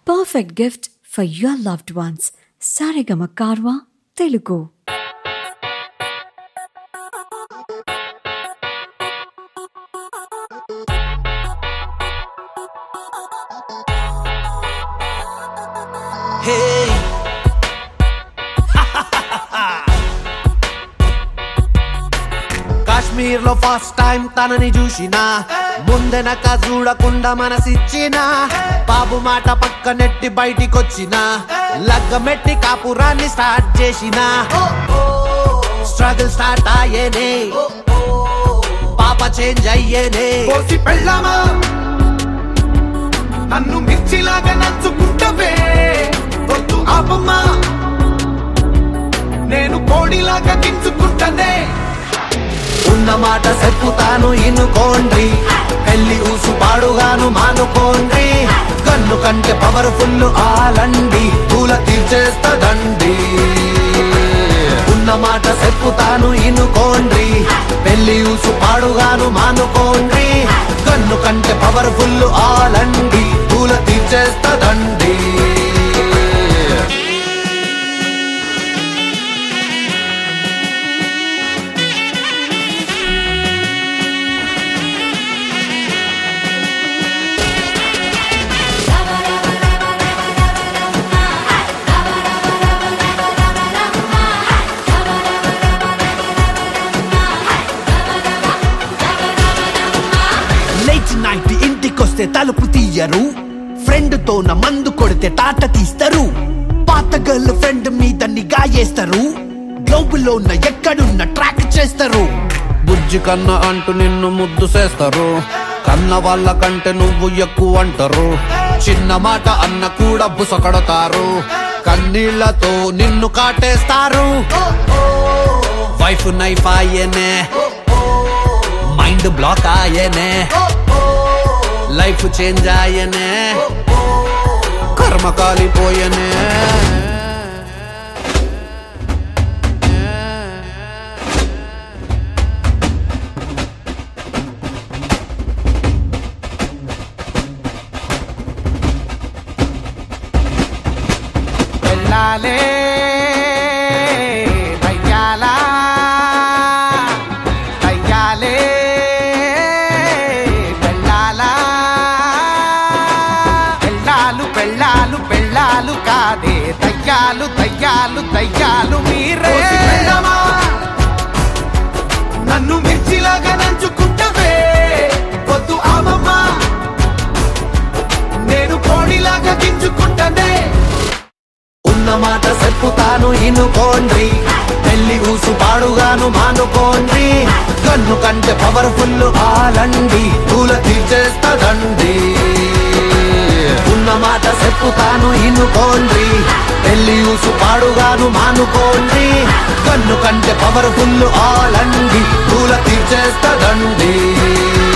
perfect gift for your loved ones. Sarigama Karwa, Telugu. Hey. Kashmir లో first time తనని చూసిన ముందెనక చూడకుండా మనసిచ్చిన బాబు మాట పక్క నెట్టి బయటికొచ్చిన లగ్గమెట్టి కాపురాన్ని స్టార్ట్ చేసిన స్ట్రగుల్ స్టార్ట్ అయ్యేనే పాప చేంజ్ అయ్యేనే కోసి పెళ్ళామా నన్ను మిర్చిలాగా నచ్చుకుంటవే వద్దు ఆపమ్మా నేను కోడిలాగా గించుకుంటనే ఉన్న మాట చెప్పుతాను ఇనుకోండి పెళ్లి ఊసు పాడుగాను మానుకోండి కన్ను కంటే పవర్ఫుల్ ఆలండి పూల తీర్చేస్తదండి ఉన్న మాట చెప్పుతాను ఇనుకోండి పెళ్లి ఊసు పాడుగాను మానుకోండి కన్ను కంటే పవర్ఫుల్ ఆలండి పూల తీర్చేస్తదండి లేట్ నైట్ ఇంటికొస్తే తలుపు తీయరు ఫ్రెండ్ తో నా మందు కొడితే తాట తీస్తారు పాత గర్ల్ ఫ్రెండ్ మీద నిగా చేస్తారు గ్లోబులో ఉన్న ఎక్కడున్న ట్రాక్ చేస్తారు బుజ్జి కన్న అంటూ నిన్ను ముద్దు చేస్తారు కన్న వాళ్ళ కంటే నువ్వు ఎక్కువ అంటారు చిన్న మాట అన్న కూడా బుసకడతారు కన్నీళ్లతో నిన్ను కాటేస్తారు వైఫ్ నైఫ్ ఆయనే మైండ్ బ్లాక్ ఆయనే లైఫ్ చేంజ్ ఆయనే కర్మ కాలిపోయనే వెళ్ళాలే దయ్యాలా దయ్యాలే వెళ్ళాలా పెళ్ళాలు పెళ్ళాలు పెళ్ళాలు కాదే దయ్యాలు దయ్యాలు దయ్యాలు మీరే నన్ను మిర్చిలాగా నంచుకుంటవే వద్దు ఆమమ్మా నేను కోడిలాగా గింజుకుంటనే ఉన్న మాట చెప్పుతాను ఇనుకోండి పెళ్లి ఊసు పాడుగాను మానుకోండి కన్ను కంటే పవర్ఫుల్ ఆలండి పూల తీర్చేస్తదండి ఉన్న మాట చెప్పుతాను ఇనుకోండి పెళ్లి ఊసు పాడుగాను మానుకోండి కన్ను కంటే పవర్ఫుల్ ఆలండి పూల తీర్చేస్తదండి